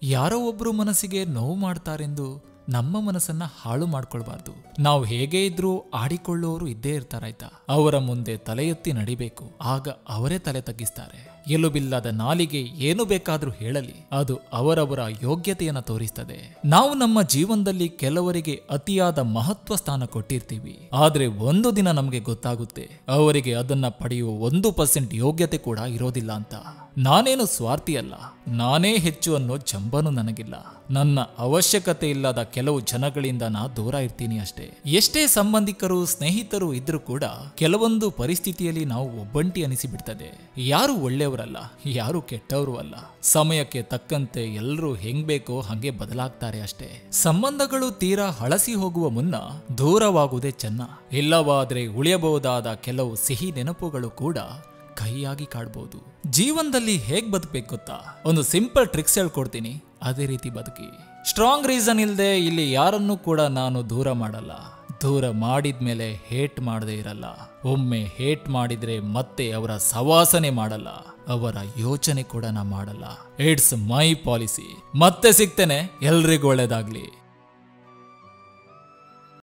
ಯಾರೋ ಒಬ್ರು ಮನಸ್ಸಿಗೆ ನೋವು ಮಾಡ್ತಾರೆಂದು ನಮ್ಮ ಮನಸ್ಸನ್ನ ಹಾಳು ಮಾಡ್ಕೊಳ್ಬಾರ್ದು ನಾವು ಹೇಗೆ ಇದ್ರೂ ಆಡಿಕೊಳ್ಳುವವರು ಇದ್ದೇ ಇರ್ತಾರಾಯ್ತಾ ಅವರ ಮುಂದೆ ತಲೆ ಎತ್ತಿ ನಡಿಬೇಕು ಆಗ ಅವರೇ ತಲೆ ತಗ್ಗಿಸ್ತಾರೆ ಎಲುಬಿಲ್ಲದ ನಾಲಿಗೆ ಏನು ಬೇಕಾದ್ರೂ ಹೇಳಲಿ ಅದು ಅವರವರ ಯೋಗ್ಯತೆಯನ್ನ ತೋರಿಸ್ತದೆ ನಾವು ನಮ್ಮ ಜೀವನದಲ್ಲಿ ಕೆಲವರಿಗೆ ಅತಿಯಾದ ಮಹತ್ವ ಸ್ಥಾನ ಕೊಟ್ಟಿರ್ತೀವಿ ಆದ್ರೆ ಒಂದು ದಿನ ನಮಗೆ ಗೊತ್ತಾಗುತ್ತೆ ಅವರಿಗೆ ಅದನ್ನ ಪಡೆಯುವ ಒಂದು ಪರ್ಸೆಂಟ್ ಯೋಗ್ಯತೆ ಕೂಡ ಇರೋದಿಲ್ಲ ಅಂತ ನಾನೇನು ಸ್ವಾರ್ಥಿ ಅಲ್ಲ ನಾನೇ ಹೆಚ್ಚು ಅನ್ನೋ ಜಂಬನು ನನಗಿಲ್ಲ ನನ್ನ ಅವಶ್ಯಕತೆ ಇಲ್ಲದ ಕೆಲವು ಜನಗಳಿಂದ ನಾ ದೂರ ಇರ್ತೀನಿ ಅಷ್ಟೇ ಎಷ್ಟೇ ಸಂಬಂಧಿಕರು ಸ್ನೇಹಿತರು ಇದ್ರೂ ಕೂಡ ಕೆಲವೊಂದು ಪರಿಸ್ಥಿತಿಯಲ್ಲಿ ನಾವು ಒಬ್ಬಂಟಿ ಅನಿಸಿಬಿಡ್ತದೆ ಯಾರು ಒಳ್ಳೆಯವರಲ್ಲ ಯಾರು ಕೆಟ್ಟವರು ಅಲ್ಲ ಸಮಯಕ್ಕೆ ತಕ್ಕಂತೆ ಎಲ್ಲರೂ ಹೆಂಗ್ ಬೇಕೋ ಹಂಗೆ ಬದಲಾಗ್ತಾರೆ ಅಷ್ಟೇ ಸಂಬಂಧಗಳು ತೀರಾ ಹಳಸಿ ಹೋಗುವ ಮುನ್ನ ದೂರವಾಗುವುದೇ ಚೆನ್ನ ಇಲ್ಲವಾದ್ರೆ ಉಳಿಯಬಹುದಾದ ಕೆಲವು ಸಿಹಿ ನೆನಪುಗಳು ಕೂಡ ಕೈಯಾಗಿ ಕಾಡ್ಬೋದು ಜೀವನದಲ್ಲಿ ಹೇಗ್ ಬದುಕ್ಬೇಕು ಗೊತ್ತಾ ಒಂದು ಸಿಂಪಲ್ ಟ್ರಿಕ್ಸ್ ಹೇಳ್ಕೊಡ್ತೀನಿ ಅದೇ ರೀತಿ ಬದುಕಿ ಸ್ಟ್ರಾಂಗ್ ರೀಸನ್ ಇಲ್ಲದೆ ಇಲ್ಲಿ ಯಾರನ್ನೂ ಕೂಡ ನಾನು ದೂರ ಮಾಡಲ್ಲ ದೂರ ಮಾಡಿದ್ಮೇಲೆ ಹೇಟ್ ಮಾಡದೇ ಇರಲ್ಲ ಒಮ್ಮೆ ಹೇಟ್ ಮಾಡಿದ್ರೆ ಮತ್ತೆ ಅವರ ಸವಾಸನೆ ಮಾಡಲ್ಲ ಅವರ ಯೋಚನೆ ಕೂಡ ನಾ ಮಾಡಲ್ಲ ಇಟ್ಸ್ ಮೈ ಪಾಲಿಸಿ ಮತ್ತೆ ಸಿಗ್ತೇನೆ ಎಲ್ರಿಗೂ ಒಳ್ಳೇದಾಗ್ಲಿ